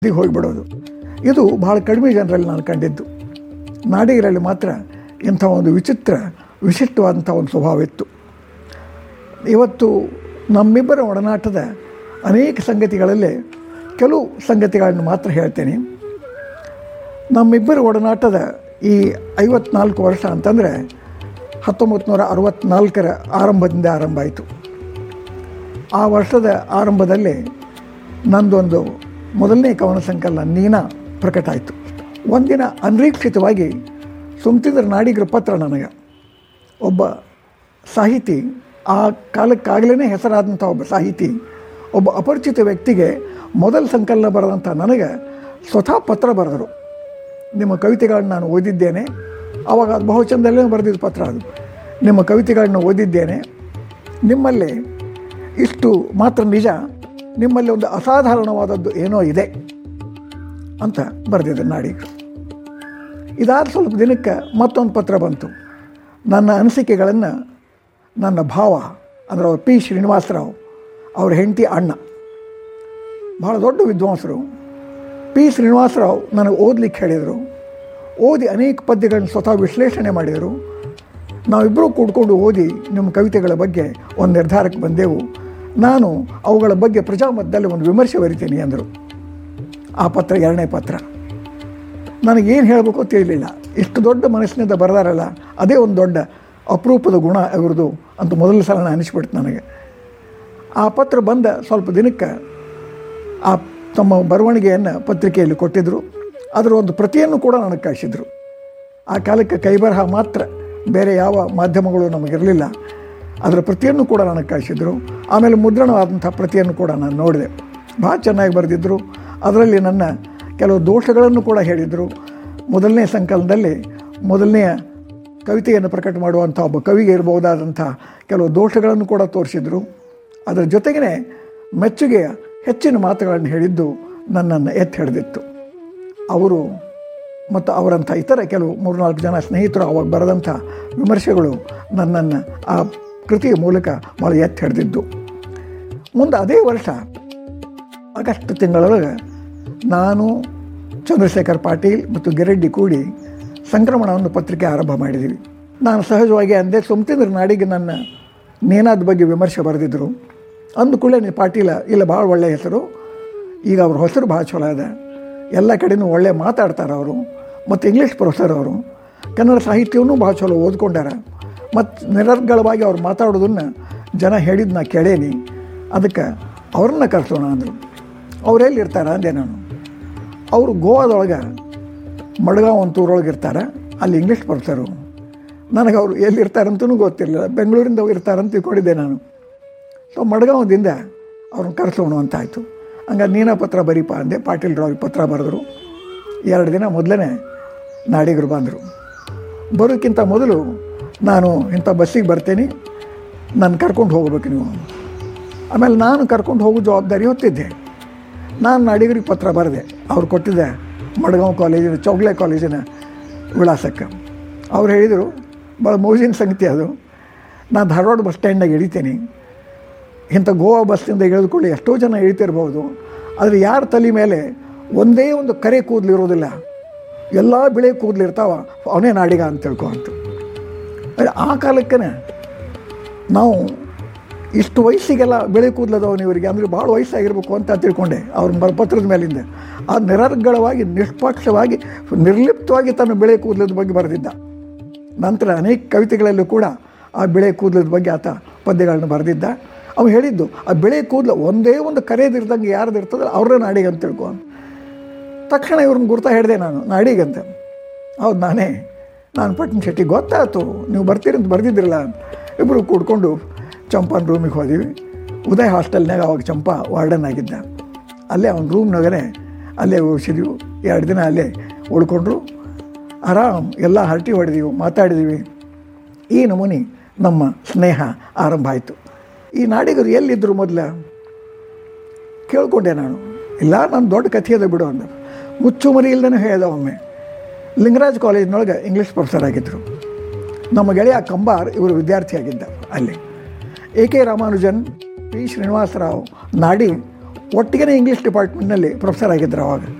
ಇದಕ್ಕೆ ಹೋಗಿಬಿಡೋದು ಇದು ಭಾಳ ಕಡಿಮೆ ಜನರಲ್ಲಿ ನಾನು ಕಂಡಿದ್ದು ನಾಡಿಗರಲ್ಲಿ ಮಾತ್ರ ಇಂಥ ಒಂದು ವಿಚಿತ್ರ ವಿಶಿಷ್ಟವಾದಂಥ ಒಂದು ಸ್ವಭಾವ ಇತ್ತು ಇವತ್ತು ನಮ್ಮಿಬ್ಬರ ಒಡನಾಟದ ಅನೇಕ ಸಂಗತಿಗಳಲ್ಲಿ ಕೆಲವು ಸಂಗತಿಗಳನ್ನು ಮಾತ್ರ ಹೇಳ್ತೇನೆ ನಮ್ಮಿಬ್ಬರ ಒಡನಾಟದ ಈ ಐವತ್ನಾಲ್ಕು ವರ್ಷ ಅಂತಂದರೆ ಹತ್ತೊಂಬತ್ತು ನೂರ ಅರವತ್ತ್ನಾಲ್ಕರ ಆರಂಭದಿಂದ ಆರಂಭ ಆಯಿತು ಆ ವರ್ಷದ ಆರಂಭದಲ್ಲಿ ನಂದೊಂದು ಮೊದಲನೇ ಕವನ ಸಂಕಲನ ನೀನಾ ಪ್ರಕಟ ಆಯಿತು ಒಂದಿನ ಅನಿರೀಕ್ಷಿತವಾಗಿ ಸುಮ್ತಿದ್ರ ನಾಡಿಗರ ಪತ್ರ ನನಗೆ ಒಬ್ಬ ಸಾಹಿತಿ ಆ ಕಾಲಕ್ಕಾಗಲೇ ಹೆಸರಾದಂಥ ಒಬ್ಬ ಸಾಹಿತಿ ಒಬ್ಬ ಅಪರಿಚಿತ ವ್ಯಕ್ತಿಗೆ ಮೊದಲ ಸಂಕಲನ ಬರೆದಂಥ ನನಗೆ ಸ್ವತಃ ಪತ್ರ ಬರೆದರು ನಿಮ್ಮ ಕವಿತೆಗಳನ್ನು ನಾನು ಓದಿದ್ದೇನೆ ಆವಾಗ ಅದು ಬಹು ಚಂದಲ್ಲೇ ಬರೆದಿದ್ದ ಪತ್ರ ಅದು ನಿಮ್ಮ ಕವಿತೆಗಳನ್ನು ಓದಿದ್ದೇನೆ ನಿಮ್ಮಲ್ಲಿ ಇಷ್ಟು ಮಾತ್ರ ನಿಜ ನಿಮ್ಮಲ್ಲಿ ಒಂದು ಅಸಾಧಾರಣವಾದದ್ದು ಏನೋ ಇದೆ ಅಂತ ಬರೆದಿದ್ದರು ನಾಡಿಗರು ಇದಾದ ಸ್ವಲ್ಪ ದಿನಕ್ಕೆ ಮತ್ತೊಂದು ಪತ್ರ ಬಂತು ನನ್ನ ಅನಿಸಿಕೆಗಳನ್ನು ನನ್ನ ಭಾವ ಅಂದರೆ ಅವ್ರು ಪಿ ಶ್ರೀನಿವಾಸರಾವ್ ಅವ್ರ ಹೆಂಡತಿ ಅಣ್ಣ ಭಾಳ ದೊಡ್ಡ ವಿದ್ವಾಂಸರು ಪಿ ಶ್ರೀನಿವಾಸರಾವ್ ನನಗೆ ಓದಲಿಕ್ಕೆ ಹೇಳಿದರು ಓದಿ ಅನೇಕ ಪದ್ಯಗಳನ್ನು ಸ್ವತಃ ವಿಶ್ಲೇಷಣೆ ಮಾಡಿದರು ನಾವಿಬ್ಬರೂ ಕೂಡ್ಕೊಂಡು ಓದಿ ನಿಮ್ಮ ಕವಿತೆಗಳ ಬಗ್ಗೆ ಒಂದು ನಿರ್ಧಾರಕ್ಕೆ ಬಂದೆವು ನಾನು ಅವುಗಳ ಬಗ್ಗೆ ಪ್ರಜಾಮತದಲ್ಲಿ ಒಂದು ವಿಮರ್ಶೆ ಬರಿತೀನಿ ಅಂದರು ಆ ಪತ್ರ ಎರಡನೇ ಪತ್ರ ನನಗೇನು ಹೇಳಬೇಕು ತಿಳಿಲಿಲ್ಲ ಇಷ್ಟು ದೊಡ್ಡ ಮನಸ್ಸಿನಿಂದ ಬರೆದಾರಲ್ಲ ಅದೇ ಒಂದು ದೊಡ್ಡ ಅಪರೂಪದ ಗುಣ ಇವ್ರದ್ದು ಅಂತ ಮೊದಲ ಸಲ ಅನಿಸ್ಬಿಡ್ತು ನನಗೆ ಆ ಪತ್ರ ಬಂದ ಸ್ವಲ್ಪ ದಿನಕ್ಕೆ ಆ ತಮ್ಮ ಬರವಣಿಗೆಯನ್ನು ಪತ್ರಿಕೆಯಲ್ಲಿ ಕೊಟ್ಟಿದ್ದರು ಅದರ ಒಂದು ಪ್ರತಿಯನ್ನು ಕೂಡ ನನಗೆ ಕಳಿಸಿದರು ಆ ಕಾಲಕ್ಕೆ ಕೈಬರಹ ಮಾತ್ರ ಬೇರೆ ಯಾವ ಮಾಧ್ಯಮಗಳು ನಮಗಿರಲಿಲ್ಲ ಅದರ ಪ್ರತಿಯನ್ನು ಕೂಡ ನನಗೆ ಕಳಿಸಿದರು ಆಮೇಲೆ ಮುದ್ರಣವಾದಂಥ ಪ್ರತಿಯನ್ನು ಕೂಡ ನಾನು ನೋಡಿದೆ ಭಾಳ ಚೆನ್ನಾಗಿ ಬರೆದಿದ್ದರು ಅದರಲ್ಲಿ ನನ್ನ ಕೆಲವು ದೋಷಗಳನ್ನು ಕೂಡ ಹೇಳಿದರು ಮೊದಲನೇ ಸಂಕಲನದಲ್ಲಿ ಮೊದಲನೆಯ ಕವಿತೆಯನ್ನು ಪ್ರಕಟ ಮಾಡುವಂಥ ಒಬ್ಬ ಕವಿಗೆ ಇರಬಹುದಾದಂಥ ಕೆಲವು ದೋಷಗಳನ್ನು ಕೂಡ ತೋರಿಸಿದರು ಅದರ ಜೊತೆಗೇ ಮೆಚ್ಚುಗೆಯ ಹೆಚ್ಚಿನ ಮಾತುಗಳನ್ನು ಹೇಳಿದ್ದು ನನ್ನನ್ನು ಎತ್ತಿ ಹಿಡಿದಿತ್ತು ಅವರು ಮತ್ತು ಅವರಂಥ ಇತರ ಕೆಲವು ಮೂರ್ನಾಲ್ಕು ಜನ ಸ್ನೇಹಿತರು ಅವಾಗ ಬರೆದಂಥ ವಿಮರ್ಶೆಗಳು ನನ್ನನ್ನು ಆ ಕೃತಿಯ ಮೂಲಕ ಭಾಳ ಎತ್ತಿ ಹಿಡಿದಿದ್ದು ಮುಂದೆ ಅದೇ ವರ್ಷ ಆಗಸ್ಟ್ ತಿಂಗಳೊಳಗೆ ನಾನು ಚಂದ್ರಶೇಖರ್ ಪಾಟೀಲ್ ಮತ್ತು ಗಿರೆಡ್ಡಿ ಕೂಡಿ ಸಂಕ್ರಮಣವನ್ನು ಪತ್ರಿಕೆ ಆರಂಭ ಮಾಡಿದ್ದೀವಿ ನಾನು ಸಹಜವಾಗಿ ಅಂದೆ ಸುಮ್ತಿಂದ್ರ ನಾಡಿಗೆ ನನ್ನ ನೇನಾದ ಬಗ್ಗೆ ವಿಮರ್ಶೆ ಬರೆದಿದ್ದರು ಅಂದ ಕೂಡಲೇ ಪಾಟೀಲ ಇಲ್ಲ ಭಾಳ ಒಳ್ಳೆಯ ಹೆಸರು ಈಗ ಅವ್ರ ಹೆಸರು ಭಾಳ ಚಲೋ ಇದೆ ಎಲ್ಲ ಕಡೆನೂ ಒಳ್ಳೆ ಮಾತಾಡ್ತಾರೆ ಅವರು ಮತ್ತು ಇಂಗ್ಲೀಷ್ ಪ್ರೊಫೆಸರ್ ಅವರು ಕನ್ನಡ ಸಾಹಿತ್ಯವನ್ನೂ ಭಾಳ ಚಲೋ ಓದ್ಕೊಂಡಾರ ಮತ್ತು ನಿರರ್ಗಳವಾಗಿ ಅವ್ರು ಮಾತಾಡೋದನ್ನು ಜನ ಹೇಳಿದ್ದು ನಾ ಕೇಳೇನಿ ಅದಕ್ಕೆ ಅವ್ರನ್ನ ಕರೆಸೋಣ ಅಂದರು ಅವರೆಲ್ಲಿ ಇರ್ತಾರೆ ಅಂದೆ ನಾನು ಅವರು ಗೋವಾದೊಳಗೆ ಮಡ್ಗಾಂವ್ ಅಂತ ಊರೊಳಗೆ ಇರ್ತಾರೆ ಅಲ್ಲಿ ಇಂಗ್ಲೀಷ್ ಪ್ರೊಫೆಸರು ನನಗೆ ಅವರು ಎಲ್ಲಿರ್ತಾರಂತೂ ಗೊತ್ತಿರಲಿಲ್ಲ ಬೆಂಗಳೂರಿಂದ ಇರ್ತಾರಂತ ತಿಳ್ಕೊಂಡಿದ್ದೆ ನಾನು ಸೊ ಮಡ್ಗಾಂವದಿಂದ ಅವ್ರನ್ನ ಕರೆಸೋಣ ಅಂತ ಆಯಿತು ಹಂಗಾರೆ ನೀನ ಪತ್ರ ಬರೀಪ ಅಂದೆ ಪಾಟೀಲ್ರವ್ರಿಗೆ ಪತ್ರ ಬರೆದ್ರು ಎರಡು ದಿನ ಮೊದಲೇ ನಾಡಿಗರು ಬಂದರು ಬರೋಕ್ಕಿಂತ ಮೊದಲು ನಾನು ಇಂಥ ಬಸ್ಸಿಗೆ ಬರ್ತೀನಿ ನಾನು ಕರ್ಕೊಂಡು ಹೋಗ್ಬೇಕು ನೀವು ಆಮೇಲೆ ನಾನು ಕರ್ಕೊಂಡು ಹೋಗೋ ಜವಾಬ್ದಾರಿ ಹೊತ್ತಿದ್ದೆ ನಾನು ನಾಡಿಗರಿಗೆ ಪತ್ರ ಬರೆದೆ ಅವ್ರು ಕೊಟ್ಟಿದ್ದೆ ಮಡ್ಗಾಂವ್ ಕಾಲೇಜಿನ ಚೌಗ್ಲೆ ಕಾಲೇಜಿನ ವಿಳಾಸಕ್ಕೆ ಅವ್ರು ಹೇಳಿದರು ಭಾಳ ಮೋಜಿನ ಸಂಗತಿ ಅದು ನಾನು ಧಾರವಾಡ ಬಸ್ ಸ್ಟ್ಯಾಂಡ್ನಾಗ ಇಳಿತೀನಿ ಇಂಥ ಗೋವಾ ಬಸ್ಸಿಂದ ಇಳಿದುಕೊಳ್ಳಿ ಎಷ್ಟೋ ಜನ ಇಳಿತಿರ್ಬೋದು ಆದರೆ ಯಾರ ತಲೆ ಮೇಲೆ ಒಂದೇ ಒಂದು ಕರೆ ಕೂದಲು ಇರೋದಿಲ್ಲ ಎಲ್ಲ ಬಿಳೆ ಕೂದಲು ಇರ್ತಾವ ಅವನೇ ನಾಡಿಗ ಅಂತ ತಿಳ್ಕೊ ಅಂತ ಆ ಕಾಲಕ್ಕೆ ನಾವು ಇಷ್ಟು ವಯಸ್ಸಿಗೆಲ್ಲ ಬೆಳೆ ಕೂದಲದವನು ಇವರಿಗೆ ಅಂದರೆ ಭಾಳ ವಯಸ್ಸಾಗಿರ್ಬೇಕು ಅಂತ ತಿಳ್ಕೊಂಡೆ ಅವ್ರ ಬ ಪತ್ರದ ಮೇಲಿಂದ ಆ ನಿರರ್ಗಳವಾಗಿ ನಿಷ್ಪಕ್ಷವಾಗಿ ನಿರ್ಲಿಪ್ತವಾಗಿ ತನ್ನ ಬೆಳೆ ಕೂದಲದ ಬಗ್ಗೆ ಬರೆದಿದ್ದ ನಂತರ ಅನೇಕ ಕವಿತೆಗಳಲ್ಲೂ ಕೂಡ ಆ ಬೆಳೆ ಕೂದಲದ ಬಗ್ಗೆ ಆತ ಪದ್ಯಗಳನ್ನು ಬರೆದಿದ್ದ ಅವು ಹೇಳಿದ್ದು ಆ ಬೆಳೆ ಕೂದಲು ಒಂದೇ ಒಂದು ಕರೆಯದಿರ್ದಂಗೆ ಯಾರ್ದು ಇರ್ತದಲ್ಲ ಅವ್ರನ್ನ ನಾಡಿಗೆ ಅಂತ ತಿಳ್ಕೊ ತಕ್ಷಣ ಇವ್ರನ್ನ ಗುರ್ತಾ ಹೇಳಿದೆ ನಾನು ನಾಡಿಗಂತ ಹೌದು ನಾನೇ ನಾನು ಪಟ್ನ ಶೆಟ್ಟಿ ಗೊತ್ತಾಯ್ತು ನೀವು ಬರ್ತೀರಿ ಅಂತ ಬರ್ದಿದ್ದಿರಲ್ಲ ಇಬ್ಬರು ಕೂಡ್ಕೊಂಡು ಚಂಪನ ರೂಮಿಗೆ ಹೋದಿವಿ ಉದಯ್ ಹಾಸ್ಟೆಲ್ನಾಗ ಅವಾಗ ಚಂಪ ವಾರ್ಡನ್ ಆಗಿದ್ದ ಅಲ್ಲೇ ಅವ್ನ ರೂಮ್ನಾಗೇ ಅಲ್ಲೇ ಉಳಿಸಿದ್ವಿ ಎರಡು ದಿನ ಅಲ್ಲೇ ಉಳ್ಕೊಂಡ್ರು ಆರಾಮ್ ಎಲ್ಲ ಹರಟಿ ಹೊಡೆದೀವಿ ಮಾತಾಡಿದೀವಿ ಈ ನಮೂನಿ ನಮ್ಮ ಸ್ನೇಹ ಆರಂಭ ಆಯಿತು ಈ ನಾಡಿಗರು ಎಲ್ಲಿದ್ದರು ಮೊದಲ ಕೇಳ್ಕೊಂಡೆ ನಾನು ಇಲ್ಲ ನಾನು ದೊಡ್ಡ ಕಥೆ ಅದ ಬಿಡು ಅಂದ ಮುಚ್ಚುಮರಿ ಇಲ್ದೇ ಹೇಳ್ದ ಒಮ್ಮೆ ಲಿಂಗರಾಜ್ ಕಾಲೇಜಿನೊಳಗೆ ಇಂಗ್ಲೀಷ್ ಪ್ರೊಫೆಸರ್ ಆಗಿದ್ದರು ನಮ್ಮ ಗೆಳೆಯ ಕಂಬಾರ್ ಇವರು ವಿದ್ಯಾರ್ಥಿ ಆಗಿದ್ದ ಅಲ್ಲಿ A K Ramanujan P Srinivasarao ನಾಡಿ ಒಟ್ಟಿಗೆ ಇಂಗ್ಲೀಷ್ ಡಿಪಾರ್ಟ್ಮೆಂಟ್ನಲ್ಲಿ ಪ್ರೊಫೆಸರ್ ಆಗಿದ್ದರು ಅವಾಗ